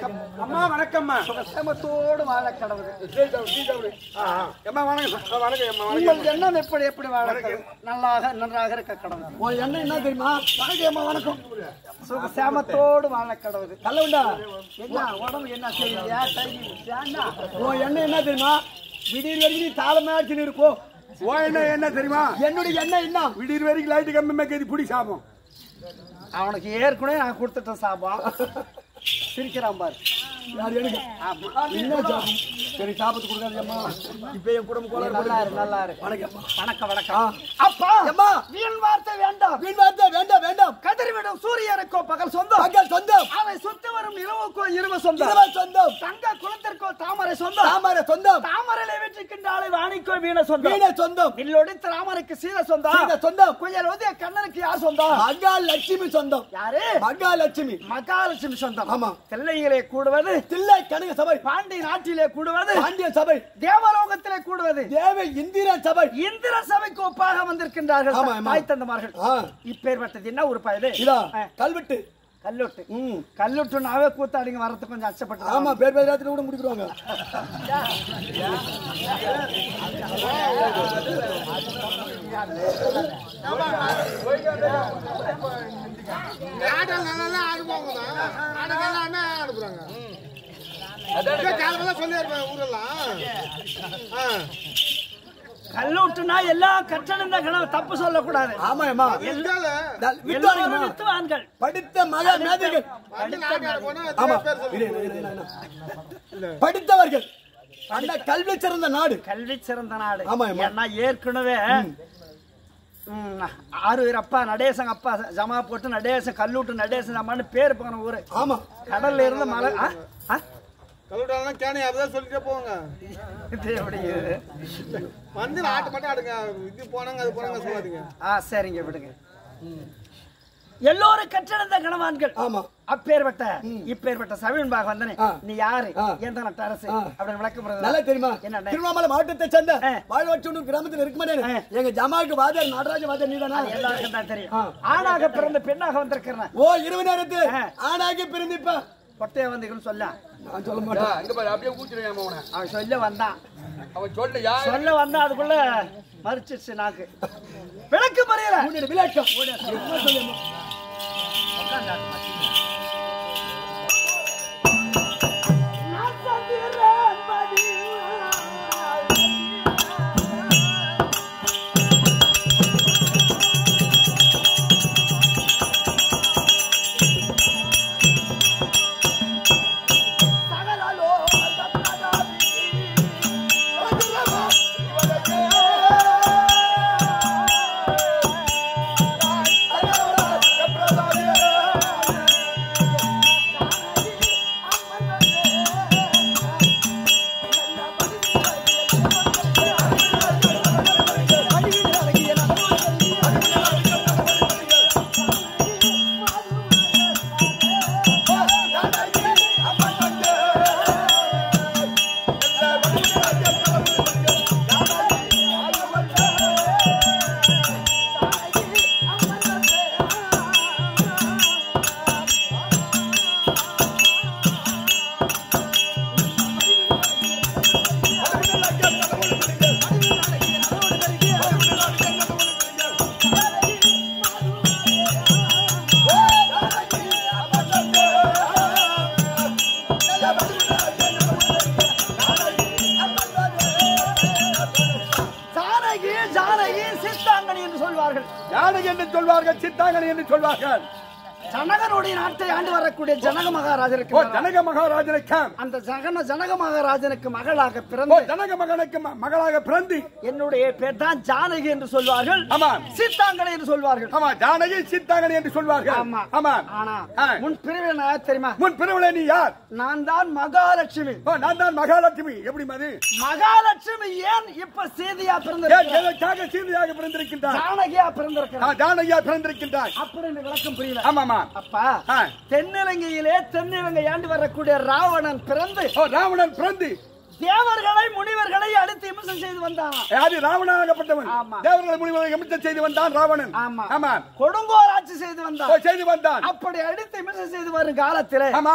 வணக்கம் அம்மா வணக்கம்மா சுகசேமத்தோடு வாழ கடவுள் டீ சாப்பிடு, டீ சாப்பிடு. ஆ, ஆ. அம்மா வணக்கம் ஆ, வணக்கம் அம்மா உங்கள் வணக்கம் எண்ணம் எப்படி எப்படி வாழ கடவுள் நல்லாக நன்றாக இருக்க கடவுள் உன் எண்ணம் என்ன தெரியுமா வணக்கம் அம்மா வணக்கம் சுகசேமத்தோடு வாழ கடவுள் கல்லவுண்டா என்ன உடம்பு என்ன செய்யலையா டைம் ஏன்னா உன் எண்ணம் என்ன தெரியுமா விடியற் வரைக்கும் நீ தாளமே அடிச்சுன்னு இருக்கும் ஓ என்ன என்ன தெரியுமா என்னுடைய எண்ணம் என்ன விடியற் வரைக்கும் லைட்டு கம்மி மேய்க்கிறது புடி சாபம் அவனுக்கு ஏற்கனவே நான் கொடுத்துட்டேன் சாபம் சிரிக்கிறான் பாரு யார் எனக்கு ஆமா என்ன சாபம் சரி சாபத்து கொடுக்காது அம்மா இப்ப என் குடும்ப நீ கோளாறு நல்லா இரு நல்லா இரு வணக்கம் அம்மா வணக்கம் வணக்கம் அப்பா அம்மா வீண் வார்த்தை வேண்டாம் வீண் வார்த்தை வேண்டாம் வேண்டாம் கதிர்விடும் சூரியனுக்கோ பகல் சொந்தம் பகல் சொந்தம் அதை சுத்தி வரும் இரவுக்கோ இரவு சொந்தம் இரவா சொந்தம் தங்க குளத்திற்கோ தாமரை சொந்தம் தாமரை சொந்தம் தாமரையில வெற்றிக்கின்ற ஆளை வாணிக்கோ வீண சொந்தம் வீண சொந்தம் வில்லொடித்து ராமனுக்கு சீத சொந்தம் சீத சொந்தம். குயல் உதய கண்ணனுக்கு யார் சொந்தம் மகாலட்சுமி சொந்தம் யாரு மகாலட்சுமி மகாலட்சுமி சொந்தம் ஆமா. தில்லையிலே கூடுவது தில்லை கனக சபை பாண்டி நாட்டிலே கூடுவது பாண்டிய சபை தேவலோகத்திலே கூடுவது தேவ இந்திரா சபை இந்திர சபைக்கு ஒப்பாக வந்திருக்கின்றார்கள் ஆமா, ஆமா. தாய் தந்தமார்கள் ஆ. இப்பேற்பட்டது என்ன ஒரு பயது இதா ஆ, கல்வெட்டு கல்லூட்டு ம் கல்லூட்டு நாவே கூத்தாடிங்க வரது கொஞ்சம் அச்சப்பட்டு ஆமா பேர் பேர் ராத்திரி கூட முடிக்கிறாங்க ஆட்டம் நல்லா ஆடுவாங்க ஆட்டம் நல்லா என்ன ஆடுறாங்க காலமெல்லாம் சொல்லி இருப்பேன் ஊரெல்லாம் ஆ. கல்லூட்டுனா எல்லாம் கற்றணிந்த கனவு தப்பு சொல்லக்கூடாது ஆமா அம்மா இருந்தாலும் நல்- எல்லோரும் வித்வான்களா? வித்துவான்கள் படித்த மகா மேதைகள் வந்து நாட்டு ஆட போனா ஆமா நிறைய பேர் இரு, சொல்லுவாங்க. இரு, இரு, இரு. படித்தவர்கள் அந்த கல்வி சிறந்த நாடு கல்வி சிறந்த நாடு ஆமா, ஆமா. ஏன்னா ஏற்கனவே ம், ஆறுவீர் அப்பா நடேசன் அப்பா ஜமா போட்டு நடேசன் கல்லூட்டு நடேசன் அம்மான்னு பேர் போன ஊரு ஆமா கடல்ல இருந்து மலை ஆ? ஆ? கல்லூட்டாலாம் கேணி அப்படிதான் சொல்லிட்டே போவாங்க இது எப்படி இது? வந்து ஆட்டு மட்டும் ஆடுங்க இது போனாங்க அது போனாங்க சொல்லாதீங்க ஆ சரிங்க விடுங்க எல்லோரும் கற்றடைந்த கணவான்கள் ஆமா அப்பேற்பட்ட இப்பேற்பட்ட சவின்பாக வந்தனே ஆ. நீ யாரு ஆ. எந்த நட்டு அரசு ஆ. அப்படின்னு விளக்கப்படுறது நல்லா தெரியுமா என்னண்ணே? திருவண்ணாமலை மாவட்டத்தை சேர்ந்த ஆ. வாழ்வாட்சி கிராமத்தில் இருக்குமானே ஆ. எங்க ஜமாக்கு வாதர் நடராஜ வாதர் நீதானா எல்லாருக்கும் தான் தெரியும் ஆ. ஆணாக பிறந்து பெண்ணாக வந்திருக்கிறேன் ஓ இருபது நேரத்து ஆ. ஆணாகி பிறந்திப்பா கொட்டைய வந்தீங்கன்னு சொல்ல நான் சொல்ல மாட்டேன் இங்க பாரு அப்படியே கூச்சிருக்கேன் அவனை அவன் சொல்ல வந்தான் அவன் சொல்ல யார் சொல்ல வந்தா அதுக்குள்ள மறிச்சிருச்சு நாக்கு விளக்கு மறியல உன்னுடைய விளக்கம் என்ன சொல்லுமா ஜானகி ஜானகி சித்தாங்கனி என்று சொல்வார்கள் யானை என்று சொல்வார்கள் சித்தாங்கனி என்று சொல்வார்கள் ஜனகனுடைய நாட்டை ஆண்டு வரக்கூடிய ஜனக ஓ மகாராஜருக்கு ஜனக மகாராஜனுக்கு அந்த ஜகன ஜனக மகாராஜனுக்கு மகளாக ஓ பிறந்து ஜனக மகனுக்கு ம- மகளாக பிறந்து என்னுடைய பேர் தான் ஜானகி என்று சொல்வார்கள் ஆமா சித்தாங்கனி என்று சொல்வார்கள் ஆமா ஜானகி சித்தாங்கனி என்று சொல்வார்கள் ஆமா ஆமா ஆனா ஆ. முன் பிரிவில் நான் யார் தெரியுமா முன் பிறவில நீ யார் நான் தான் மகாலட்சுமி ஓ நான் தான் மகாலட்சுமி எப்படி மது மகாலட்சுமி ஏன் இப்ப செய்தியா ஏன் பிறந்திருக்கிறார் எதற்காக சீதையாக பிறந்திருக்கின்றார் ஜானகியா பிறந்திருக்கிறார் நான் ஜானகியா பிறந்திருக்கின்றார் அப்படின்னு விளக்கம் புரியல ஆமாமா அப்பா ஆ. தென்னிலங்கையிலே தென்னிலங்கை ஆண்டு வரக்கூடிய ராவணன் பிறந்து ஓ ராவணன் பிறந்து தேவர்களை முனிவர்களை அடித்து இம்சம் செய்து வந்தான் யாரு ராவணாகப்பட்டவன் ஆமா. தேவர்களை முனிவரை எமித்த செய்து வந்தான் ராவணன் ஆமா ஆமா கொடுங்கோல் ஆட்சி செய்து ஓ வந்தான் செய்து வந்தான் அப்படி அடித்து இம்சம் செய்து வரும் காலத்திலே ஆமா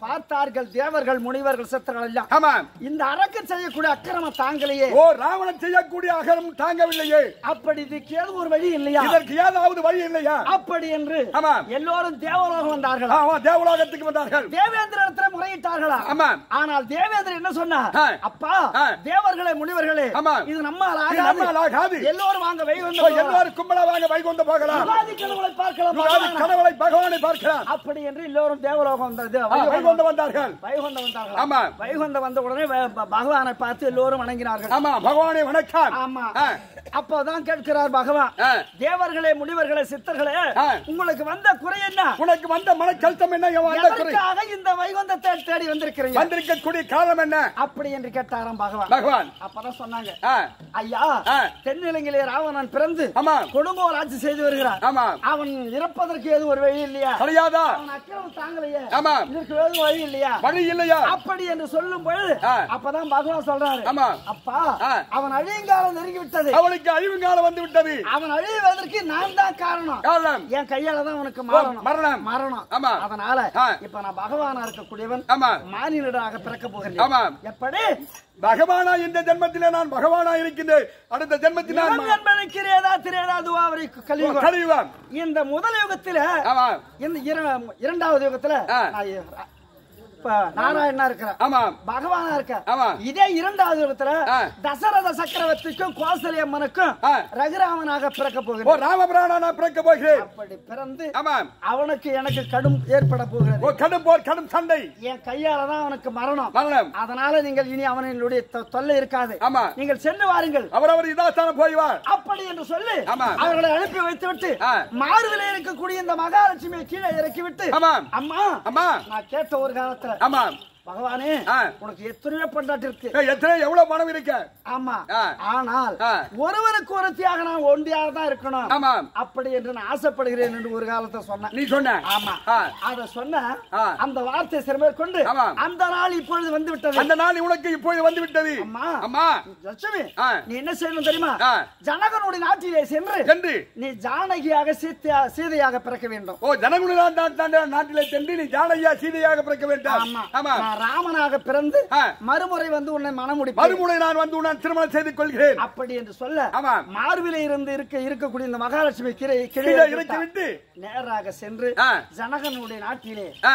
பார்த்தார்கள் தேவர்கள் முனிவர்கள் சித்தர்கள் எல்லாம் ஆமா இந்த அரக்கன் செய்யக்கூடிய அக்கிரம தாங்களையே ஓ ராவணன் செய்யக்கூடிய அகரம் தாங்கவில்லையே அப்படி இதுக்கு ஏதும் ஒரு வழி இல்லையா இதற்கு ஏதாவது வழி இல்லையா அப்படி என்று ஆமா. எல்லோரும் தேவலோகம் வந்தார்களா ஆமா தேவலோகத்துக்கு வந்தார்கள் தேவேந்திரத்துல முறையிட்டார்களா ஆமா. ஆனால் தேவேந்திரன் என்ன சொன்னார் ஆ. அப்பா ஆ. தேவர்களே முனிவர்களே ஆமா. இது நம்மால் இது நம்மால் ஆகாது ஆகாது. எல்லோரும் வாங்க ஓ, வைகுண்டம் எல்லாரும் கும்பலா வாங்க வைகுண்டம் போகலாம் யுகாதி கடவுளை பார்க்கலாம் யுகாதி பகவானா. கடவுளை பகவானை பார்க்கலாம் அப்படி என்று எல்லோரும் தேவலோகம் வந்தது ஆ, வைகுண்டம் வந்தார்கள் வைகுண்டம் வந்தார்கள் ஆமா. வைகுண்டம் வந்த உடனே வ- ப- பகவானை பார்த்து எல்லோரும் வணங்கினார்கள் ஆமா பகவானே வணக்கம் ஆமா ஆ. அப்போதான் கேட்கிறார் பகவான் ஆ. தேவர்களே முனிவர்களே சித்தர்களே ஆ. உங்களுக்கு வந்த குறை என்ன உனக்கு வந்த மன கஷ்டம் என்ன என் வந்த குறை எதற்காக இந்த வைகுந்தத்தை தேடி வந்திருக்கிறீங்க வந்திருக்கக்கூடிய காரணம் என்ன அப்படி என்று கேட்டாராம் பகவான் பகவான் அப்பதான் சொன்னாங்க ஆ, ஐயா ஆ. தென்னிலங்கையிலே ராவணன் பிறந்து ஆமா கொடுங்கோல் ஆட்சி செய்து வருகிறார் ஆமா அவன் இறப்பதற்கு ஏது ஒரு வழி இல்லையா கிடையாதா அவன் அக்கிரமம் தாங்கலையே ஆமா இதற்கு ஏது வழி இல்லையா வழி இல்லையா அப்படி என்று சொல்லும் பொழுது ஆ. அப்பதான் பகவான் சொல்றாரு ஆமா. அப்பா ஆ. அவன் அழியங்காலம் நெருங்கி விட்டது அவளுக்கு அழிவுங்காலம் வந்து விட்டது அவன் அழிவதற்கு நான் தான் காரணம் காரணம் என் கையால தான் உனக்கு மரணம் மரணம். மரணம் ஆமா. அதனால ஆ. இப்ப நான் பகவானா இருக்கக்கூடியவன் ஆமா மானிடராக பிறக்க போகிறேன் ஆமா. எப்படி பகவானா இந்த ஜென்மத்திலே நான் பகவானா இருக்கின்றேன் அடுத்த ஜென்மத்தில் நான் இவன் என்பது கிரேதா திரேதா துவாவரி கலியுகம் கழிவான் இந்த முதல் யுகத்துல ஆமா இந்த இர- இரண்டாவது யுகத்துல ஆ. நான் இ- இப்ப நாராயணனா இருக்கிறேன் ஆமா பகவானா இருக்க ஆமா. இதே இரண்டாவது யுகத்துல ஆ. தசரத சக்கரவர்த்திக்கும் கோசலி அம்மனுக்கும் ஆ. ரகுராமனாக பிறக்க ஓ போகிறேன் ராமபிரானா நான் பிறக்க போகிறேன் அப்படி பிறந்து ஆமா அவனுக்கு எனக்கு கடும் ஏற்பட போகிறது ஓ கடும் போர் கடும் சண்டை என் கையால தான் அவனுக்கு மரணம் மரணம் அதனால நீங்கள் இனி அவனுடைய தொ- தொல்லை இருக்காது ஆமா நீங்கள் சென்று வாருங்கள் அவரவர் இதாஸ்தானம் போய்வார் அப்படி என்று சொல்லி ஆமா. அவர்களை அனுப்பி வைத்துவிட்டு ஆ. மாறுதலே இருக்கக்கூடிய இந்த மகாலட்சுமியை கீழே இறக்கி விட்டு ஆமா அம்மா அம்மா நான் கேட்ட ஒரு காலத்துல ஆமா பகவானே ஆ. உனக்கு எத்தனையோ பொண்டாட்டி இருக்கு ஏய், எத்தனை எவ்வளவு பணம் இருக்க ஆமா ஆ. ஆனால் ஆ. ஒருவருக்கு ஒருத்தியாக நான் ஒண்டியாக தான் இருக்கணும் ஆமா அப்படி என்று நான் ஆசைப்படுகிறேன் என்று ஒரு காலத்தை சொன்னேன் நீ சொன்ன ஆமா ஆ. அத சொன்ன ஆ. அந்த வார்த்தை சிறமேற்கொண்டு ஆமா. அந்த நாள் இப்பொழுது வந்து விட்டது அந்த நாள் உனக்கு இப்போது வந்து விட்டது அம்மா. அம்மா லட்சுமி ஆ. நீ என்ன செய்யணும் தெரியுமா ஆ. ஜனகனுடைய நாட்டிலே சென்று என்று நீ ஜானகியாக சீத்தையா சீதையாக பிறக்க வேண்டும் ஓ ஜனகுல நாட்டிலே சென்று நீ ஜானையா சீதையாக பிறக்க வேண்டும் ஆமா ஆமா நான் ராமனாக பிறந்து ஆ. மறுமுறை வந்து உன்னை மனமுடிப்பேன் மறுமுறை நான் வந்து உன்னை திருமணம் செய்து கொள்கிறேன் அப்படி என்று சொல்ல ஆமா. மார்பிலே இருந்து இருக்க இருக்கக்கூடிய இந்த மகாலட்சுமி கிரை கீழே கிரை இறக்கி விட்டு நேராக சென்று ஆ. ஜனகனுடைய நாட்டிலே ஆ,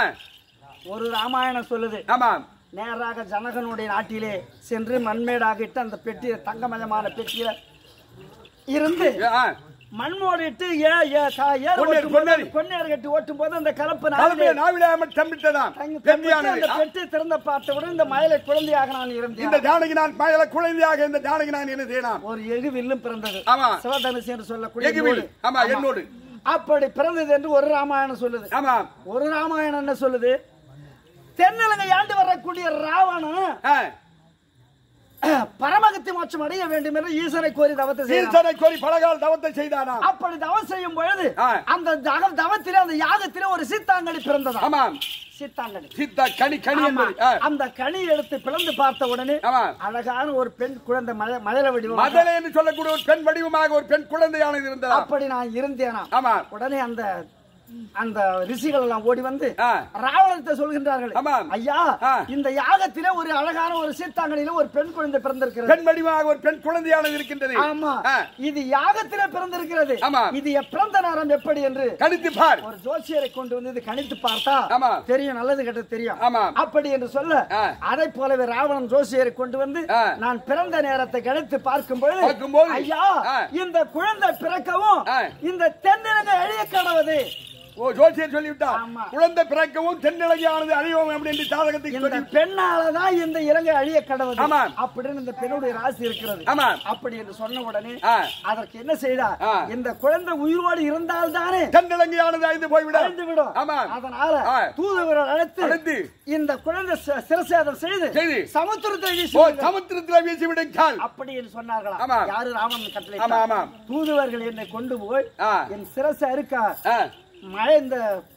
ஒரு ராமாயணம் சொல்லுது ஆமா நேராக ஜனகனுடைய நாட்டிலே சென்று மண்மேடாக இட்டு அந்த பெட்டியை தங்கமயமான பெட்டியில இருந்து ஆ, மண்மோடிட்டு ஏ ஏ கா- ஏர் பொன்னேர், ஓட்டும் போது, பொன்னேர். பொன்னேர் கட்டி ஓட்டும் போது அந்த கலப்பு கலப்பையை நாவிலே நாவிடாமல் தம்பிட்டதாம் தங்கி- பெட்டியானது அந்த பெட்டி திறந்த பார்த்தவுடன் இந்த மயிலை குழந்தையாக நான் இந்த இருந்தேன் ஜானகி நான் மயில குழந்தையாக இந்த ஜானகி நான் என்ன செய்யலாம் ஒரு எகு வில்லும் பிறந்தது ஆமா. சிவதனுசு என்று சொல்லக்கூடிய எகுவில் நூல். ஆமா என்னோடு அப்படி பிறந்தது என்று ஒரு ராமாயணம் சொல்லுது ஆமா ஒரு ராமாயணம் என்ன சொல்லுது தென்னிலங்கை ஆண்டு வரக்கூடிய ராவணன் ஆ, பரமகத்தி மோட்சம் அடைய வேண்டும் என்று ஈசனை கோரி தவத்தை செய்தான் ஈசனை கோரி பலகால் தவத்தை செய்தானாம் அப்படி தவம் செய்யும் பொழுது ஆ. அந்த தவ- தவத்திலே அந்த யாகத்திலே ஒரு சீத்தாங்கடி பிறந்ததா ஆமாம் சீத்தாங்கடி சித்தா கனி கனி ஆமா. என்பது ஆ, அந்த கனி எடுத்து பிளந்து பார்த்த உடனே ஆமா அழகான ஒரு பெண் குழந்தை மழை மழல வடிவம் மதலை என்று சொல்லக்கூடிய ஒரு பெண் வடிவமாக ஒரு பெண் குழந்தையானது இருந்ததா அப்படி நான் இருந்தேனா ஆமா உடனே அந்த அந்த ரிஷிகள் எல்லாம் ஓடி வந்து ஆ. ராவணத்தை சொல்கின்றார்கள் ஆமாம். ஐயா ஆ. இந்த யாகத்திலே ஒரு அழகான ஒரு சீத்தாங்கடியில ஒரு பெண் குழந்தை பிறந்திருக்கிறது பெண் வடிவமாக ஒரு பெண் குழந்தையானது இருக்கின்றது ஆமா ஆ, இது யாகத்திலே பிறந்திருக்கிறது ஆமா. இது எப் பிறந்த நேரம் எப்படி என்று கணித்து பார் ஒரு ஜோசியரை கொண்டு வந்து இது கணித்து பார்த்தா ஆமா. தெரியும் நல்லது கெட்டது தெரியும் ஆமா. அப்படி என்று சொல்ல ஆ. அதை போலவே ராவணன் ஜோசியரை கொண்டு வந்து ஆ. நான் பிறந்த நேரத்தை கணித்து பார்க்கும் பொழுது பார்க்கும்போது, ஐயா ஆ. இந்த குழந்தை பிறக்கவும் ஆ. இந்த தென்னிலங்கை அழிய கடவுது ஓ ஜோசியர் சொல்லிவிட்டார் ஆமா. குழந்தை பிறக்கவும் தென்னிலகையானது அழியவும் அப்படி என்று ஜாதகத்தை இந்த சொல்லி பெண்ணாலதான் இந்த இலங்கை அழிய கடவுது ஆமா. அப்படின்னு இந்த பெண்ணுடைய ராசி இருக்கிறது ஆமா. அப்படி என்று சொன்ன உடனே ஆ. அதற்கு என்ன செய்தார் ஆ. இந்த குழந்தை உயிரோடு இருந்தால் தானே தென்னிலங்கையானது அழிந்து போய்விடும் அழிந்து விடும் ஆமா. அதனால ஆ. தூதுவர்கள் அழைத்து அழைத்து இந்த குழந்தை சி- சிரசேதம் செய்து செய்து. சமுத்திரத்தை ஓ வீசுங்கள். சமுத்திரத்தில் வீசி விடுங்கள் அப்படி என்று சொன்னார்களா ஆமா. யாரு ராமன் கட்டளை ஆமா, ஆமா. தூதுவர்கள் என்னை கொண்டு போய் ஆ. என் சிரசை இருக்கா ஆ, மழை இந்த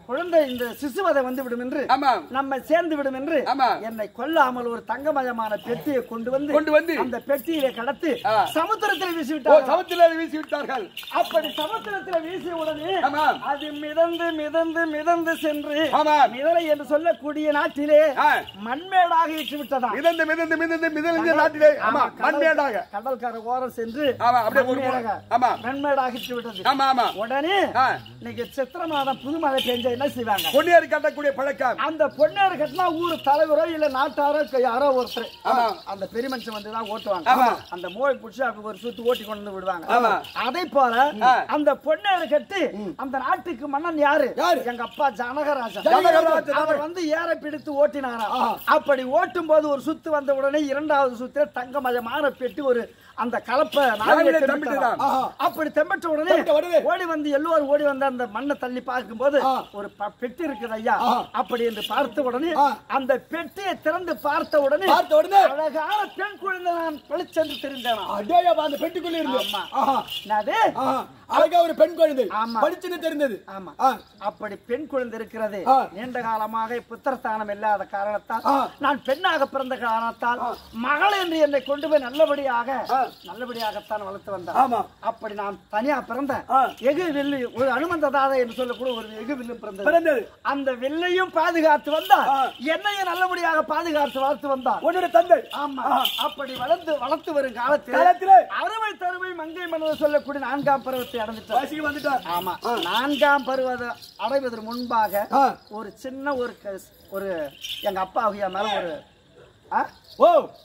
குழந்தை இந்த சிசுவதை வந்து விடும் என்று ஆமா நம்ம சேர்ந்து விடும் என்று ஆமா. என்னை கொல்லாமல் ஒரு தங்கமயமான பெட்டியை கொண்டு வந்து கொண்டு வந்து அந்த பெட்டியிலே கடத்து ஆ. சமுத்திரத்தில் வீசி ஓ விட்டார் சமுத்திர வீசி விட்டார்கள் அப்படி சமுத்திரத்தில் வீசிய உடனே ஆமா. அது மிதந்து மிதந்து மிதந்து சென்று ஆமா. மிதலை என்று சொல்லக்கூடிய நாட்டிலே ஆ. மண்மேடாக இட்டு விட்டதா மிதந்து மிதந்து மிதந்து மிதந்து நாட்டிலே ஆமா மண்மேடாக கடற்கரை ஓரம் சென்று ஆமா, அப்படியே ஒரு மண்மேடாக, ஆமா. மண்மேடாக இட்டு விட்டது ஆமா ஆமா உடனே ஆ. இன்னைக்கு சித்திர மாதம் புது மழை பெஞ்ச என்ன செய்வாங்க பொன்னியர் கட்டக்கூடிய பழக்கம் அந்த பொண்ணேறு கட்டினா ஊர் தலைவரோ இல்ல நாட்டாரோ க- யாரோ ஒருத்தர் ஆமா. அந்த பெரிய மனுஷன் வந்து தான் ஓட்டுவாங்க ஆமா. அந்த மோய் புடிச்சு அப்படி ஒரு சுத்து ஓட்டி கொண்டு வந்து விடுவாங்க ஆமா. அதே போல ஆ. அந்த பொண்ணேறு கட்டி அந்த நாட்டுக்கு மன்னன் யாரு யாரு? எங்க அப்பா ஜனகராஜன் ஜனகராஜன். அவர் வந்து ஏற பிடித்து ஓட்டினாராம் அப்படி ஓட்டும் போது ஒரு சுத்து வந்த உடனே இரண்டாவது சுத்துல தங்கமயமான பெட்டி ஒரு அந்த கலப்பை நாவிலே நாவிலே தெம்பிட்டதாம். தெம்பிட்டதாம். அப்படி தெம்பட்ட உடனே தெம்பிட்ட உடனே. ஓடி வந்து எல்லோரும் ஓடி வந்து அந்த மண்ணை தள்ளி பார்க்கும்போது ஆ. ஒரு ப- பெட்டி இருக்குது ஐயா ஆ. அப்படி என்று பார்த்த உடனே ஆ. அந்த பெட்டியை திறந்து பார்த்த உடனே பார்த்த உடனே அழகான பெண் குழந்தை நான் பளிச்சென்று தெரிந்தேன் அடேயப்பா, அந்த பெட்டிக்குள்ள இருந்து ஆமா. ஆஹா. என்னது ஆஹா. அழகா ஒரு பெண் குழந்தை ஆமா. படிச்சுன்னு தெரிந்தது ஆமா ஆ. அப்படி பெண் குழந்தை இருக்கிறது ஆ. நீண்ட காலமாக புத்திரஸ்தானம் இல்லாத காரணத்தால் ஆ. நான் பெண்ணாக பிறந்த காரணத்தால் மகள் என்று என்னை கொண்டு போய் நல்லபடியாக நல்லபடியாகத்தான் வளர்த்து வந்தேன் ஆமா. அப்படி நான் தனியா பிறந்தேன் ஆ. எகு வில்லு ஒரு அனுமந்த தாதை என்று சொல்லக்கூடிய ஒரு எகு வில்லு பிறந்தது பிறந்தது அந்த வில்லையும் பாதுகாத்து வந்தார் ஆ. என்னையும் நல்லபடியாக பாதுகாத்து வளர்த்து வந்தார் உன்னோட தந்தை ஆமா அப்படி வளர்ந்து வளர்த்து வரும் காலத்தில் காலத்திலே அறுவை தருவை மங்கை மன்னர் சொல்லக்கூடிய நான்காம் பருவத்தை அடைந்துட்டார் வாசிக்கு வந்துட்டார் ஆமா நான்காம் பருவத அடைவதற்கு முன்பாக ஆ. ஒரு சின்ன ஒரு க- ஒரு எங்க அப்பா ஐயா மேல ஒரு ஆ? ஓ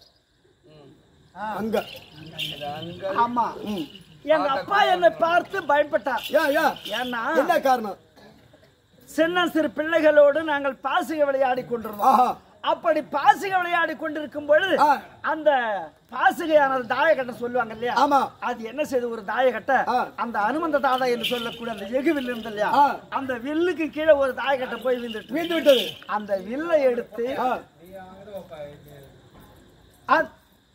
அங்க ஆமா எங்க அப்பா என்னை பார்த்து பயப்பட்டார் ஏன் ஏன் ஏன்னா என்ன காரணம் சின்ன சிறு பிள்ளைகளோடு நாங்கள் பாசிக விளையாடி கொண்டிருந்தோம் ஆஹா அப்படி பாசிக விளையாடி கொண்டிருக்கும் பொழுது ஆ. அந்த பாசிகையானது தாயக்கட்டை சொல்லுவாங்க இல்லையா ஆமா. அது என்ன செய்து ஒரு தாயக்கட்டை ஆ. அந்த அனுமந்த தாதா என்று சொல்லக்கூடிய அந்த எகு வில்லு இருந்து இல்லையா ஆ. அந்த வில்லுக்கு கீழே ஒரு தாயக்கட்டை போய் விழுந்துட்டு வீழ்ந்து விட்டது அந்த வில்லை எடுத்து ஆ. அ-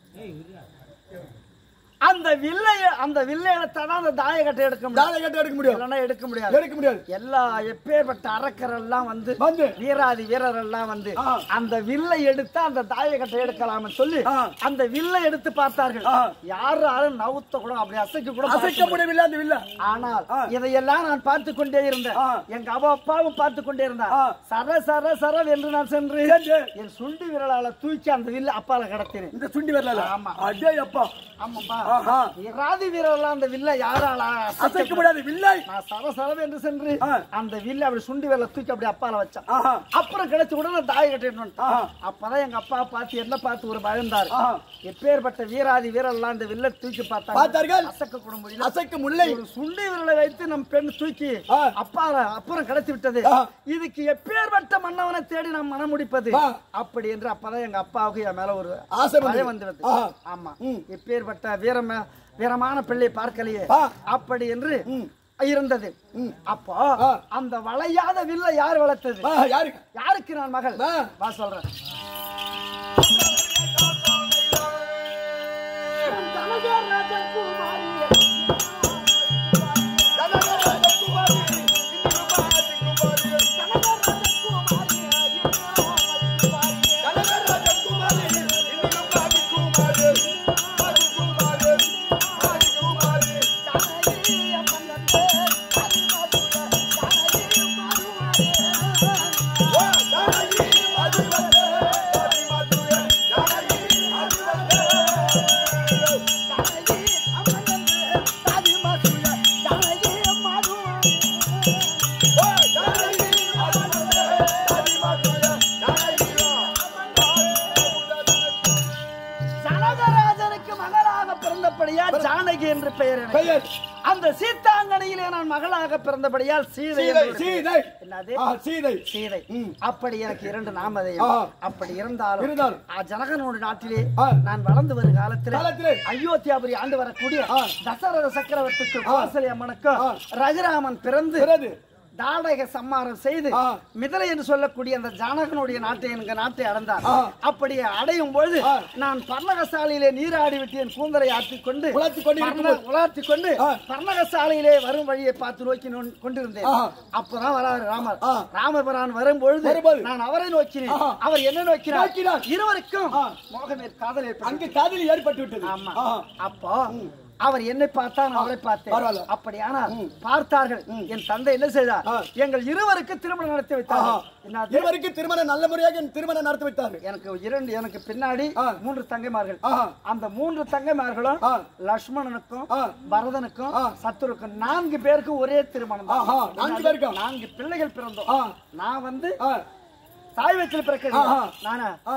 அந்த வில்லை அந்த வில்லை எடுத்தாதான் அந்த தாயக்கட்டை எடுக்க முடியும் தாலை கட்ட எடுக்க முடியும் இல்லைன்னா எடுக்க முடியாது எடுக்க முடியாது எல்லா எப்பேற்பட்ட அரக்கர் எல்லாம் வந்து வந்து வீராதி வீரர் எல்லாம் வந்து ஆ. அந்த வில்லை எடுத்து அந்த தாயக்கட்டை எடுக்கலாம்னு சொல்லி ஆ. அந்த வில்லை எடுத்து பார்த்தார்கள் ஆ. யாராலும் நவுத்த கூட அப்படி அசைக்க கூட பார்க்க அசைக்க முடியவில்லை அந்த வில்ல ஆனால் ஆ. இதையெல்லாம் நான் பார்த்து கொண்டே இருந்தேன் ஆ. எங்க அவ அப்பாவும் பார்த்து கொண்டே இருந்தான் ஆ. சர சர சர என்று நான் சென்று சென்று. என் சுண்டி விரலால தூக்கி அந்த வில்ல அப்பால கடத்தினேன் இந்த சுண்டி வரல ஆமா. அடே அப்பா ஆமாப்பா ஆஹா ராதி வீரர்லாம் அந்த வில்ல யாரால அசைக்க முடியாது வில்லை நான் சர சர என்று சென்று ஆ. அந்த வில்ல அப்படி சுண்டி விரல தூக்கி அப்படி அப்பால வச்சான் ஆஹா அப்புறம் கிடைச்ச உடனே தாய கட்டிட்டு ஆஹா. அப்பதான் எங்க அப்பா பார்த்து என்ன பார்த்து ஒரு பயந்தாரு ஆஹா. எப்பேற்பட்ட வீராதி வீரர்லாம் இந்த வில்ல தூக்கி பார்த்தாங்க பார்த்தார்கள். அசக்க கூட முடியல அசைக்க முல்லை ஒரு சுண்டி விரலை வைத்து நம் பெண் தூக்கி ஆ. அப்பால அப்புறம் கடத்தி விட்டது ஆ. இதுக்கு எப்பேற்பட்ட மன்னவனை தேடி நாம் மனம் முடிப்பது ஆ. அப்படி என்று அப்பதான் எங்க அப்பாவுக்கு என் மேல ஒரு ஆசை வந்தது. பயம் வந்து விட்டது. ஆஹா. ஆமா ம். எப்பேற்பட்ட வீரம வீரமான பிள்ளை பார்க்கலையே ஆ. அப்படி என்று இருந்தது அப்போ ஆ. அந்த வளையாத வில்லை யார் வளர்த்தது ஆ, யாரு யாருக்கு நான் மகள் ஆ. வா சொல்றேன் ஜனகராஜனுக்கு மகளாக பிறந்தபடியா ஜானகி என்று பெயர் எனக்கு. பெயர் அந்த சீத்தாங்கனையிலே நான் மகளாக பிறந்தபடியால் சீதை சீதை என்று சீதை என்னது ஆ, சீதை சீதை ம். அப்படி எனக்கு இரண்டு நாமதயம் ஆ. அப்படி இருந்தாலும் இருந்தாலும். ஆ, ஜனகனோட நாட்டிலே ஆ. நான் வளர்ந்து வரும் காலத்திலே காலத்திலே. அயோத்தியாபுரி ஆண்டு வரக்கூடிய ஆ. தசரத சக்கரவர்த்திக்கு கோசலை அம்மனுக்கும் ஆ. ரகுராமன் பிறந்து பிறகு தாடக சம்மாரம் செய்து ஆ. மிதலை என்று சொல்லக்கூடிய அந்த ஜானகனுடைய நாட்டை எங்க நாட்டை அடைந்தார் ஆ. அப்படி அடையும் பொழுது ஆ. நான் பர்ணகசாலையிலே நீராடி விட்டு என் கூந்தலை ஆற்றிக் கொண்டு உலர்த்திக் கொண்டு பர்ண- உலர்த்திக் கொண்டு ஆ. பர்ணகசாலையிலே வரும் வழியை பார்த்து நோக்கி நொன்- கொண்டிருந்தேன் ஆ. அப்பதான் வராரு ராமர் ஆ. ராமபிரான் வரும்பொழுது வரும்போது. நான் அவரை நோக்கினேன் ஆஹா. அவர் என்ன நோக்கினார் நோக்கினார். இருவருக்கும் ஆ. மோகமே காதல் ஏற்பட்டது. அங்கு காதலி ஏற்பட்டு விட்டது ஆமா ஆஹா. அப்போ அவர் என்னை பார்த்தா நான் அவரை பார்த்தேன் பரவாயில்ல. அப்படியானால் பார்த்தார்கள் என் தந்தை என்ன செய்தார் ஆ. எங்கள் இருவருக்கு திருமணம் நடத்தி ஆஹா. வைத்தார் என்னது? இருவருக்கு திருமணம் நல்ல முறையாக திருமணம் நடத்தி வைத்தார்கள் எனக்கு இரண்டு எனக்கு பின்னாடி ஆ. மூன்று தங்கைமார்கள் ஆஹா. அந்த மூன்று தங்கைமார்களும் ஆ. லக்ஷ்மணனுக்கும் ஆ. பரதனுக்கும் ஆ. சத்துருக்கும் நான்கு பேருக்கும் ஒரே திருமணம் தான். ஆஹா, நான்கு என்னது? பேருக்கும்? நான்கு பிள்ளைகள் பிறந்தோம் ஆ. நான் வந்து ஆ. தாய் வயிற்றில் பிறக்க ஆஹா. நானா ஆ.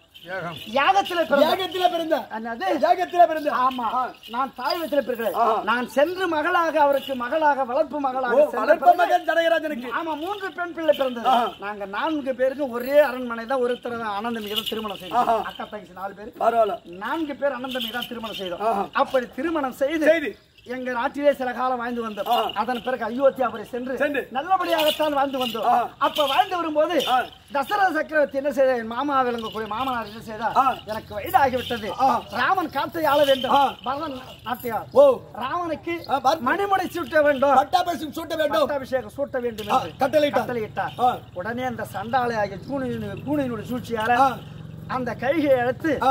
யாகத்துல பிறந்த யாகத்திலே பிறந்த என்னது யாகத்திலே பிறந்த ஆமா நான் தாய் வயிற்றில பிறக்கிறேன் ஆஹா. நான் சென்று மகளாக அவருக்கு மகளாக வளர்ப்பு ஓ மகளாக சென்ற வளர்ப்ப பிறகு- மகன் ஜனகராஜனுக்கு ஆமா மூன்று பெண் பிள்ளை பிறந்தது ஆஹா. நாங்க நான்கு பேருக்கு ஒரே அரண்மனை தான் ஒருத்தர் தான் ஆனந்தம் தான் திருமணம் செய்தோம் ஆஹா. அக்கா தங்கச்சி நாலு பேர் பரவாயில்ல நான்கு பேர் அனந்தமி தான் திருமணம் செய்தோம் ஆஹா. அப்படி திருமணம் செய்து செய்து. எங்க நாட்டிலே சில காலம் வாழ்ந்து வந்தோம் ஆஹா. அதன் பிறகு அயோத்தியாபுரி சென்று சென்று. நல்லபடியாகத்தான் வாழ்ந்து வந்தோம் ஆஹா. அப்ப வாழ்ந்து வரும்போது ஆ. தசரத சக்கரவர்த்தி என்ன செய்தார் என் மாமா விளங்கக்கூடிய மாமனார் என்ன செய்தார் ஆ. எனக்கு வயதாகிவிட்டது ஆ. ராமன் காட்டை ஆள வேண்டும் ஆ. பரதன் நாட்டியார் ஓ ராமனுக்கு ஆ, பார்த்து. மணிமுடி சூட்ட வேண்டும் பட்டாபிஷேகம் சூட்ட வேண்டும் பட்டாபிஷேகம் சூட்ட வேண்டும் ஆ, என்று கட்டளையிட்டார். கட்டளையிட்டார் ஆ. உடனே அந்த சண்டாளையாகிய கூனியின் கூனியினுடைய சூழ்ச்சியால ஆ. அந்த கைகையை எடுத்து ஆ.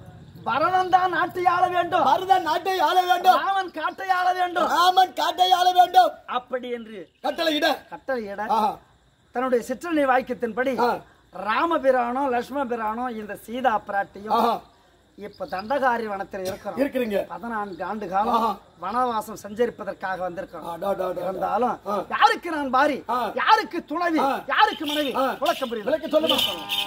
பரதன் தான் நாட்டை ஆள வேண்டும் பரதன் நாட்டை ஆள வேண்டும் ராமன் காட்டை ஆள வேண்டும் ராமன் காட்டை ஆள வேண்டும் அப்படி என்று கட்டளையிட கட்டளையிட ஆஹா. தன்னுடைய சிற்றணி வாக்கியத்தின்படி ஆ. ராமபிரானோ லட்சுமண பிரானோ இந்த சீதா பிராட்டியும் ஆஹா. இப்ப தண்டகாரி வனத்தில் இருக்கிறோம் இருக்கிறீங்க பதினான்கு ஆண்டு காலம் ஆஹா. வனவாசம் சஞ்சரிப்பதற்காக வந்திருக்கிறோம் அடா, அடா, அடா. இருந்தாலும் ஆ. யாருக்கு நான் பாரி ஆ. யாருக்கு துணைவி ஆ. யாருக்கு மனைவி ஆ. விளக்கம் புரியுது விளக்க சொல்லுமா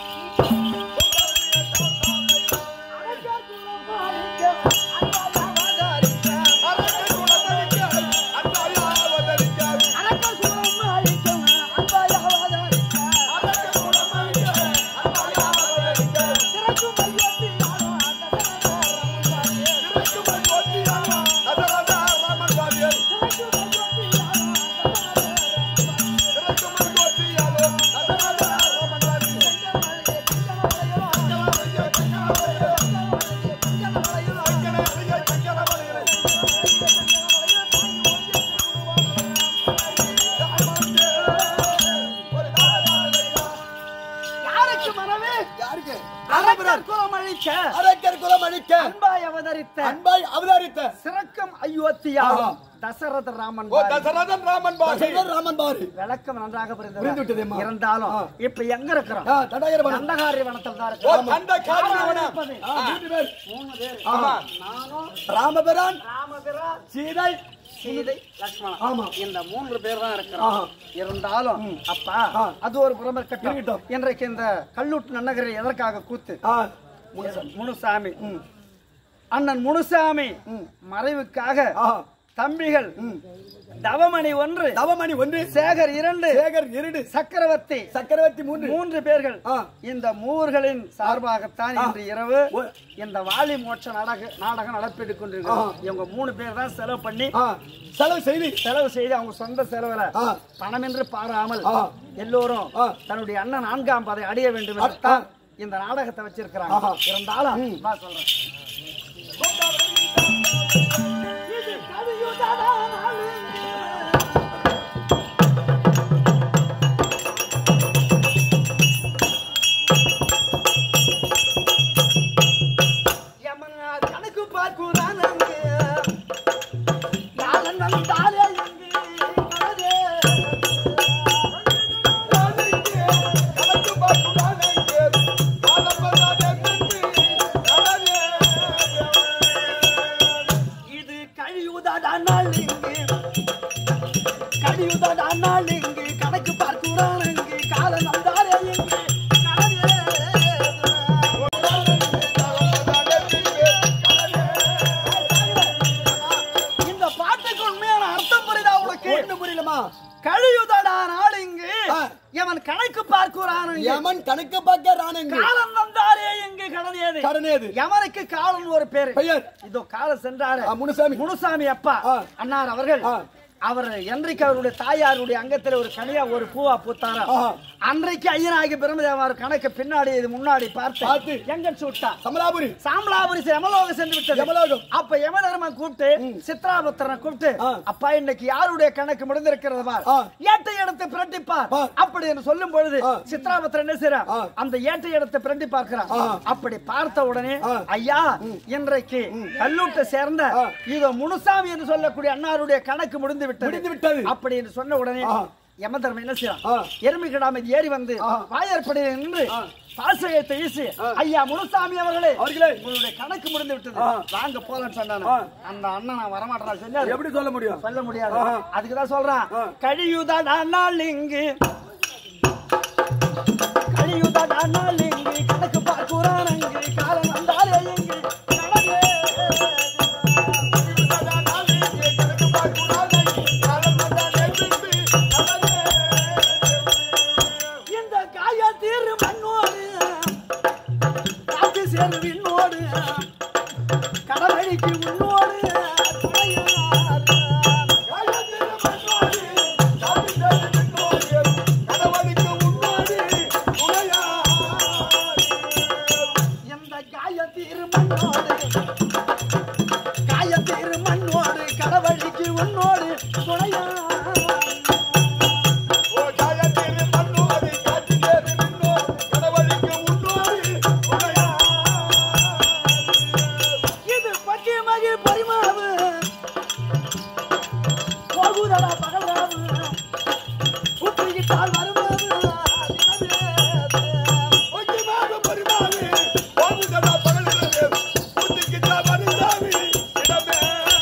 யாருக்கு மனைவி யாருக்கு அரக்கர் குலம் அழிக்க அரக்கர் குலம் அழிக்க அன்பாய் அவதரித்த அன்பாய் அவதாரித்த சிறக்கம் அயோத்தியாகும் தசரத ராமன் ஓ பாரி. தசரதன் ராமன் பாகை தசரதன் ராமன் பாரு விளக்கம் நன்றாக புரிந்து புரிந்தது விட்டதேம்மா. இருந்தாலும் ஆ. இப்ப எங்க இருக்கிறோம் ஆ, தடாயர வனம். தண்டகாரி வனத்தில் தான் ஓ இருக்கிறோம் தண்ட காரணம் யார் இருப்பது? ஆ, மூன்று பேர். மூணு பேர் ஆமா. நானும் ராமபிரான் ராமபிரா சீதை சீதை லக்ஷ்மணன் ஆமா. இந்த மூன்று பேர் தான் இருக்கிறோம் ஆஹா. இருந்தாலும் அப்பா ஆ. அது ஒரு புறம் இருக்கட்டும் இருக்கட்டும். இன்றைக்கு இந்த கல்லூட்டு நன்னகரில் எதற்காக கூத்து ஆ, முனுசாமி அண்ணன் முனுசாமி மறைவுக்காக ஆஹா. தம்பிகள் தவமணி ஒன்று நவமணி ஒன்று சேகர் இரண்டு சேகர் இரண்டு சக்கரவர்த்தி சக்கரவர்த்தி மூன்று மூன்று பேர்கள் ஆ. இந்த மூவர்களின் சார்பாகத்தான் ஆ. இன்று இரவு ஓ. இந்த வாலி மோட்ச நாடக நாடகம் நடப்பிட்டுக் கொண்டிருக்கிறோம் இவங்க மூணு பேர் தான் செலவு பண்ணி ஆ, செலவு செய்தி செலவு செய்து அவங்க சொந்த செலவுல ஆ. பணம் என்று பாராமல் ஆ. எல்லோரும் ஆ. தன்னுடைய அண்ணன் நான்காம் பதை அடைய வேண்டும் என்று தான் இந்த நாடகத்தை வச்சிருக்கிறாங்க ஆஹா. இருந்தாலும் வா சொல்றேன் இது கலியுகடா நாளு. யமனா கணக்கு பார்க்குறான் அங்கே. யாழன் வந்தாலே இங்கு கலரே. கணக்கு பார்க்குறான் அங்கே. காலம் வந்தாலே நின்று கடலே. இது கழியுதடா நாள் இங்கு கழியுதடா நாள் இங்கு கணக்கு பார்க்கிறான் இங்கு காலம் வந்தாலே இங்கு கடலே. இந்த பாட்டுக்கு உண்மையான அர்த்தம் புரியுதா உனக்கு ஒண்ணு புரியலமா கழியுதடா நாள் இங்கு ஆ. எவன் கணக்கு பார்க்கிறான் இங்கு யமன் கணக்கு பார்க்க ராணங்க காலம் வந்தாரே இங்கு கடனேது கடனேது யமனுக்கு காலன் ஒரு பேரு பெயர் இதோ காலம் சென்றாரு ஆ, முனுசாமி முனுசாமி அப்பா ஆ. அன்னார் அவர்கள் ஆ. அவர் என்றைக்கு அவருடைய தாயாருடைய அங்கத்துல ஒரு கனியா ஒரு பூவா பூத்தாரா ஆஹா. அன்றைக்கு ஐயனாகி பிரம்மதேவார் கணக்கு பின்னாடி இது முன்னாடி பார்த்து. பார்த்து எங்க சுட்டா கமலாபுரி சாம்பலாபுரி யமலோகம் சென்று விட்டது யமலோகம். அப்ப யமதர்மன் கூப்பிட்டு சித்ராபுத்திரனை கூப்பிட்டு ஆ. அப்பா இன்னைக்கு யாருடைய கணக்கு முடிந்திருக்கிறது பார் ஆ. ஏட்டை எடுத்து பிரட்டிப்பார் ஆ. அப்படி என்று சொல்லும் பொழுது ஆ. சித்ராபுத்திரன் என்ன செய்யறான் ஆ. அந்த ஏட்டை எடுத்து பிரட்டி பார்க்கிறான் ஆ. அப்படி பார்த்த உடனே ஆ. ஐயா இன்றைக்கு கல்லூட்டை சேர்ந்த ஆ. இதோ முனுசாமி என்று சொல்லக்கூடிய அன்னாருடைய கணக்கு முடிந்து விட்டது முடிந்து விட்டது. அப்படி என்று சொன்ன உடனே ஆ. யமதர்மன் என்ன செய்யறான் ஆ. எருமை கிடாம ஏறி வந்து ஆ. வாயற்படியில் நின்று பாசகத்தை வீசி ஐயா முனுசாமி அவர்களே அவர்களே. உங்களுடைய கணக்கு முடிந்து விட்டது ஆ. வாங்க போலன்னு சொன்னானு ஆ. அந்த அண்ணன் நான் வரமாட்டேன் சொன்னாரு எப்படி சொல்ல முடியும் சொல்ல முடியாது ஆஹா. அதுக்கு தான் சொல்றான் ஆ. கழியுதடா நாளிங்கு கழியுதடா நாளிங்கு கணக்கு பார்க்குறான் அங்கு காலம் வந்தாலே இங்கு கணக்கு கழியுதடா நாளிங்கு, கணக்கு பார்க்குறான் அங்கு, காலம் வந்தாலே இங்கு கணக்கு. இந்த காய தீர் மண்ணோடு காத்து சேரு விண்ணோடு கடவழிக்கு உன்னோடு துணையார். காய தீர் மண்ணோடு, காத்து சேரு விண்ணோடு, கடவழிக்கு உன்னோடு துணையார். இந்த காய தீர் மண்ணோடு காய தீர் மண்ணோடு கடவழிக்கு உன்னோடு துணையார் ஓ காயத்திரு மண்ணோடு காற்றிலேறு விண்ணோடு கடவுளுக்கு உன்னோடு உடையா இது பச்சை மகி பரிமாவு போகுதடா பகலாவு குத்திக்கிட்டால் வருமாவு ஒக்கிமாக பரிமாறு போகுதடா பகலிரவு புத்திக்கிட்டா வருந்தாவி இடமே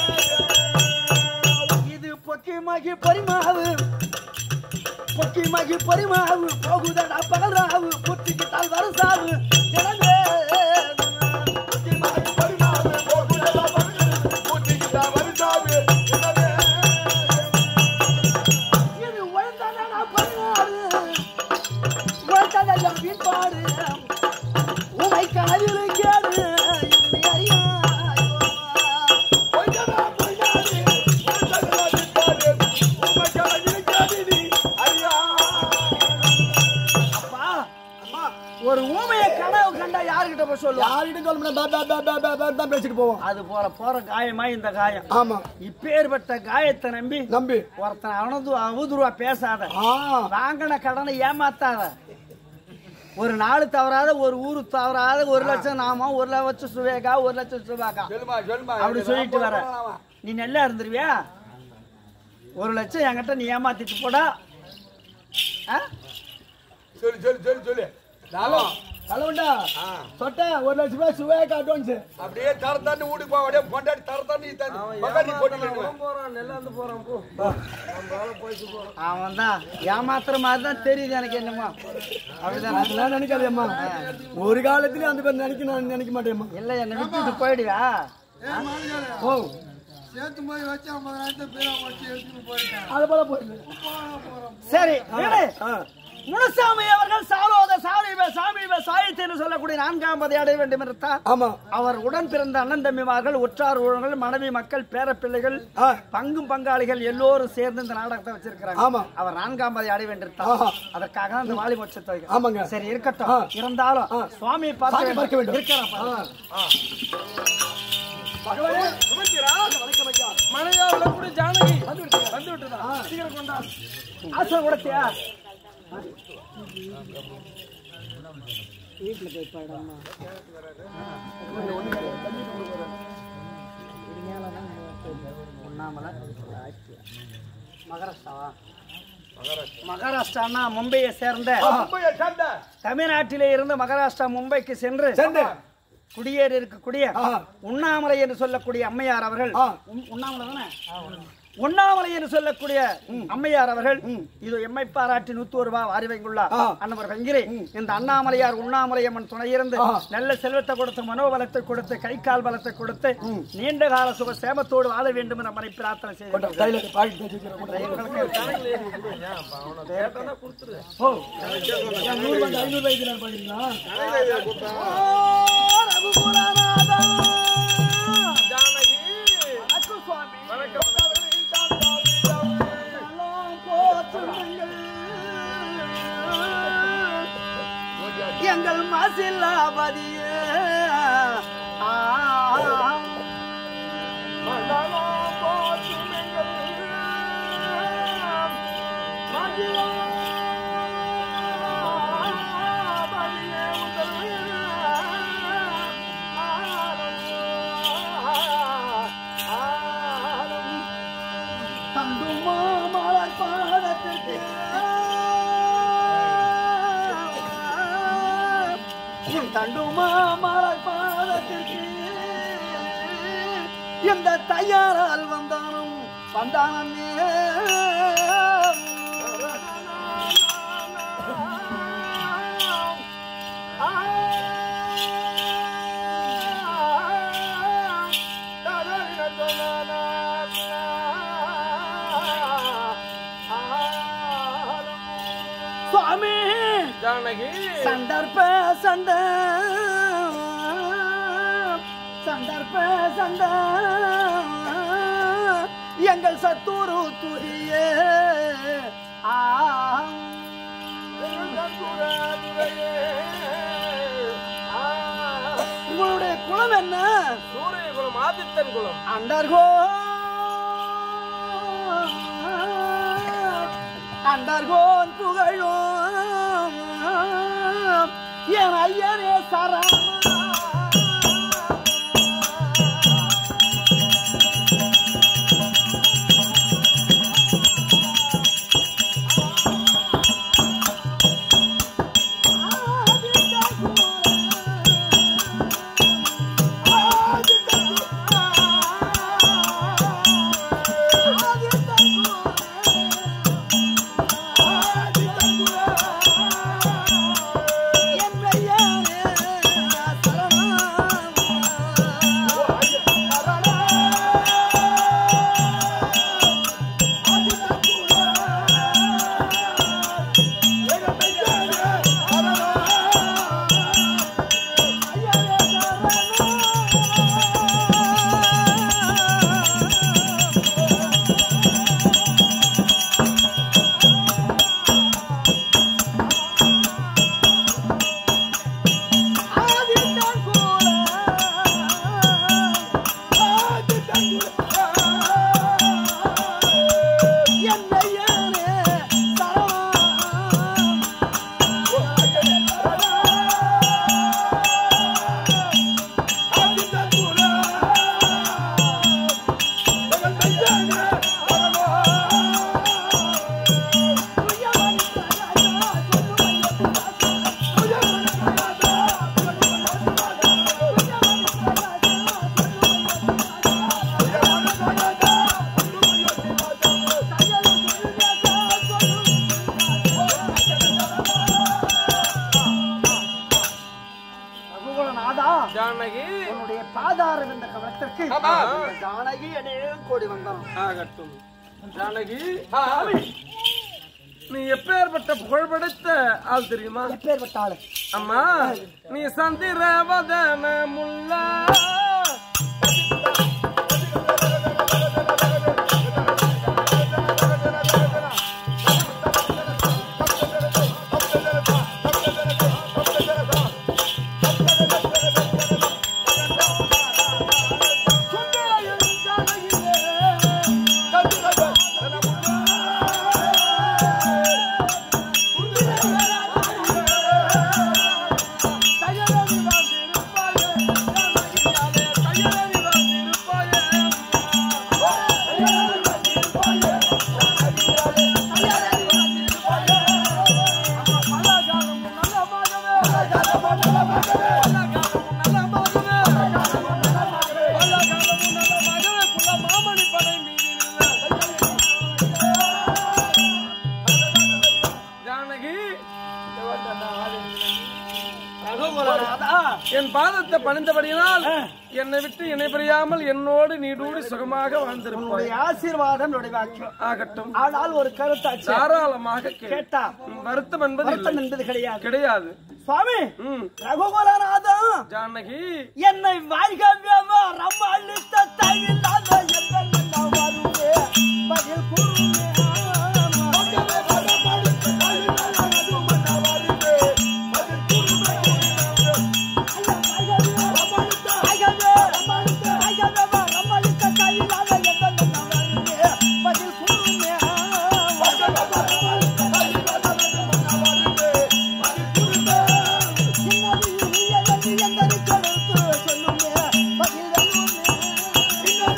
இது பொக்கி மகி பரிமாவு பொக்கி மகி பரிமாவு போகுதடா பகலாவு குத்திக்கிட்டால் வருசாவு தினமே ஒக்கிமாக பரிமாறு போகுதடா பகலிரவு புத்திக்கிட்டா வருந்தாவி இடமே இது உழைத்தடா பரிமாறு உழைத்ததெல்லாம் வீண்பாடு உமை கனவில் கேடு இது அறியாயோ பொய்யடா பொய்யாதே பொய்யடா நிற்காதே உமக்கட இருக்காதே நீ ஐயா அப்பா ஒரு ஊமைய கனவு கண்டா யாருகிட்ட போய் சொல்லுவா யார்கிட்ட சொல்ல முடியாது பே, பே, பே, பே, பே, பே, தான் பேசிட்டு போவோம் அது போற போற காயமா இந்த காயம் ஆமா இப்பேற்பட்ட காயத்தை நம்பி நம்பி ஒருத்தன் அவனது அவதூறுவா பேசாத ஆ வாங்கின கடனை ஏமாத்தாத ஒரு நாள் தவறாத ஒரு ஊரு தவறாத ஒரு லட்சம் நாம ஒரு லட்சம் சுவேகா ஒரு லட்சம் சுவேகா சொல்லுமா சொல்லுமா அப்படி சொல்லிட்டு வர நீ நல்லா இருந்துருவியா ஒரு லட்சம் என்கிட்ட நீ ஏமாத்திட்டு போடா ஆ? சொல்லு சொல்லு சொல்லு சொல்லு நானும் தலைவண்டா சொட்ட ஒரு லட்சம் ரூபாய் சுவேக் அட்வான்ஸ் அப்படியே தரத்தாண்டு வீட்டுக்கு போக அப்படியே கொண்டாடி தரத்தாண்டி பக்காடி போட்டு அவன் தான் ஏமாத்துற மாதிரி தான் தெரியுது எனக்கு என்னமோ அப்படிதான் அதெல்லாம் நினைக்காதேம்மா ஒரு காலத்துலயும் அந்த பேர் நினைக்க நான் நினைக்க மாட்டேம்மா இல்ல என்னை விட்டுட்டு போயிடுவா ஓ சேர்த்து போய் வச்சு ஐம்பதாயிரத்தை பேரா வச்சு எடுத்துட்டு போயிட்டேன் அது போல போயிடுது சரி விடு. ஆ. முனுசாமி அவர்கள் சாலோத சாலிப சாமிப சாயித்து என்று சொல்லக்கூடிய நான்காம் பதை அடைய வேண்டும் என்றார் ஆமா அவர் உடன் பிறந்த அண்ணன் தம்பிமார்கள் உற்றார் உறவினர்கள் மனைவி மக்கள் பேரப்பிள்ளைகள் ஆ. பங்கும் பங்காளிகள் எல்லோரும் சேர்ந்து இந்த நாடகத்தை வச்சிருக்கிறாங்க ஆமா. அவர் நான்காம் பதை அடைய ஆஹா. வேண்டியிருந்தார் அதற்காக அந்த வாலி மோட்சத்தை வைக்கிறார். ஆமாங்க. சரி இருக்கட்டும் ஆ. இருந்தாலும் ஆ. சுவாமியை சாமி பார்க்க பார்க்க வேண்டும். இருக்கிறான் பாரு. பகவானே மனையாவில் கூட ஜானகி வந்து விட்டுதா ஆசை கொடுத்தியா மகாராஷ்டிராவா மகாராஷ்டிரானா மும்பையை சேர்ந்த மும்பையை சேர்ந்த தமிழ்நாட்டிலே இருந்து மகாராஷ்டிரா மும்பைக்கு சென்று சென்று குடியேறி இருக்கக்கூடிய ஆஹா. உண்ணாமலை என்று சொல்லக்கூடிய அம்மையார் அவர்கள் ஆ. உண்- உண்ணாமலை தானே உண்ணாமலை என்று சொல்லக்கூடிய அம்மையார் அவர்கள் இது எம்மை பாராட்டி நூத்தி ஒரு ரூபாய் அறிவைங்குள்ளார் ஆ. அன்னவர் வெங்கிரி இந்த அண்ணாமலையார் உண்ணாமலை அம்மன் துணையிருந்து ஆ. நல்ல செல்வத்தை கொடுத்து மனோபலத்தை கொடுத்து கை கால் பலத்தை கொடுத்து நீண்ட கால சுக சேமத்தோடு வாழ வேண்டும் என்ற மனை பிரார்த்தனை கொண்டா, செய்து கையில பாக்கெட் வச்சு வச்சிருக்கேன், கொண்டா. ஓ ஏன் நூறு ரூபாய் ஐநூறு ரூபாய்க்கு நான் பாக்குறீங்களா ஜானகி வணக்கம் சுவாமி தண்டுமா மலை பாதத்திற்கு இந்த தையாரால் வந்தானும் வந்தானே சுவாமி ஜானகி சந்தர்ப்ப சண்ட சந்தர்ப்ப சண்ட எங்கள் சத்துரு துரியே ஆ உங்களுடைய குலம் என்ன சூரிய குலம் ஆதித்தன் குலம் அண்டர்கோ அண்டர்கோன் புகழோ என் ஐயனே சரமா ரகுகுலநாதா ஜானகி உன்னுடைய பாதாரம் என்ற கவனத்திற்கு ஆமா. ஜானகி அநேகம் கோடி வந்தான் ஆகட்டும் ஜானகி நீ எப்பேற்பட்ட புகழ்படைத்த ஆள் தெரியுமா எப்பேற்பட்ட ஆளு அம்மா நீ சந்திரவதன முல்லா ஜானகி ரகுகுலநாதா என் பாதத்தை பணிந்தபடியினால் என்னை விட்டு இணை பிரியாமல் என்னோடு நீடூடி சுகமாக வாழ்ந்திருப்பாய் உன்னுடைய ஆசீர்வாதம் என்னுடைய வாக்கியம் ஆகட்டும் ஆனால் ஒரு கருத்தாச்சு தாராளமாக கேள். கேட்டா உம், வருத்தம் என்பது வருத்தம் இல்லை. என்பது கிடையாது கிடையாது சுவாமி ம் ரகுகுலநாதா ஜானகி என்னை வாய்கவ்யமா ரம் அழுத்த தவில்லாத எந்த நான் வருவே பதில் கூறுவே சொல்லுமே பதில்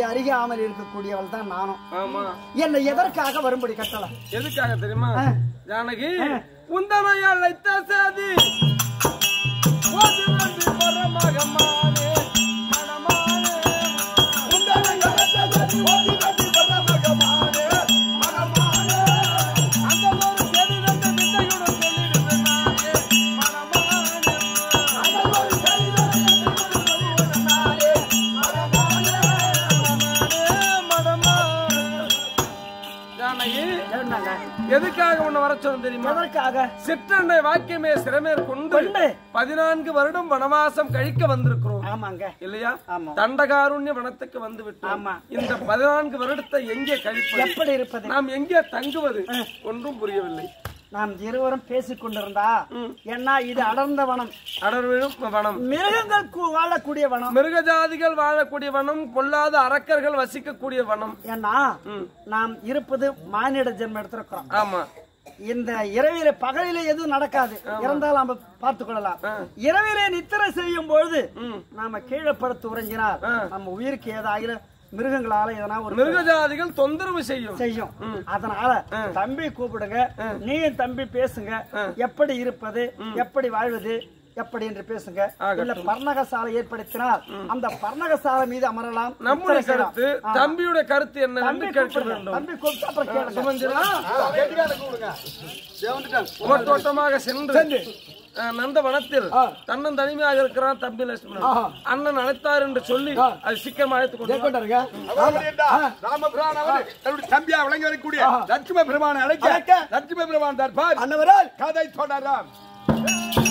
அறியாமல் இருக்கக்கூடியவள் தான் நானும் ஆமா என்னை எதற்காக வரும்படி கட்டளை எதுக்காக தெரியுமா ஆ. ஜானகி உந்தனை அழைத்த சேதி போது வந்து பரமகமானே, மணமானே. உந்தனை அழைத்த சேதி போது வந்து பரமகமானே, மணமானே. அந்த ஒரு சேதி தந்த விந்தையுடன் சொல்லிடுவேன் நானே, மணமானே. அந்த ஒரு சேதி தந்த விந்தையுடன் சொல்லிடுவேன் நானே, மணமானே. மணமானே, மணமானே. ஜானகி என்னங்க எதுக்காக உன்னை வர சொன்ன தெரியுமா எதற்காக சிற்றண்டை வாக்கியமே சிறமேற்கொண்டு கொண்டு. பதினான்கு வருடம் வனவாசம் கழிக்க வந்திருக்கிறோம் ஆமாங்க இல்லையா ஆமா. தண்டகாருண்ய வனத்துக்கு வந்து விட்டோம் ஆமா. இந்த பதினான்கு வருடத்தை எங்கே கழிப்பது எப்படி இருப்பது நாம் எங்கே தங்குவது ஒன்றும் புரியவில்லை நாம் இருவரும் பேசிக் கொண்டிருந்தா ஏன்னா இது அடர்ந்த வனம் அடர்விழும் வனம் மிருகங்கள் கு- வாழக்கூடிய வனம் மிருக ஜாதிகள் வாழக்கூடிய வனம் பொல்லாத அரக்கர்கள் வசிக்கக்கூடிய வனம் ஏன்னா நாம் இருப்பது மானிட ஜென்மம் எடுத்திருக்கிறோம் ஆமா இந்த இரவிலே பகலிலே எதுவும் நடக்காது இறந்தால் நாம பார்த்து கொள்ளலாம் இரவிலே நித்திரை செய்யும் பொழுது நாம கீழே படுத்து உறங்கினால் நம்ம உயிருக்கு ஏதாகிலும் மிருகங்களால எதனா ஒரு மிருக ஜாதிகள் தொந்தரவு செய்யும் செய்யும் அதனால தம்பி கூப்பிடுங்க நீயும் தம்பி பேசுங்க எப்படி இருப்பது எப்படி வாழ்வது எப்படி என்று பேசுங்க இல்ல பர்ணகசாலை ஏற்படுத்தினால் அந்த பர்ணகசாலை மீது அமரலாம் நம்முடைய நித்திரை செய்யலாம். கருத்து ஆ. தம்பியுடைய கருத்து என்ன தம்பி என்று கேட்க கூப்பிடுங்க. வேண்டும் தம்பி கூப்பிட்டு அப்புறம் கேளுங்க சுமந்திரா கெட்டிக்கார கூப்பிடுங்க தேவந்துட்டான் ஓட்டோட்டமாக சென்று அஹ், நந்த வனத்தில் தன்னன் தனிமையாக இருக்கிறான் தம்பி லட்சுமணன் அண்ணன் அழைத்தார் என்று சொல்லி அது சீக்கிரம் அழைத்துக் கொண்டு வா. கொண்டாருங்க ராமபிரான் அவர் தன்னுடைய தம்பியா விளங்கி வரக்கூடிய லட்சுமி பெருமானை அழைக்க அழைக்க. லட்சுமி பெருமான் தர்பார் அன்னவரால் கதை தொடராம்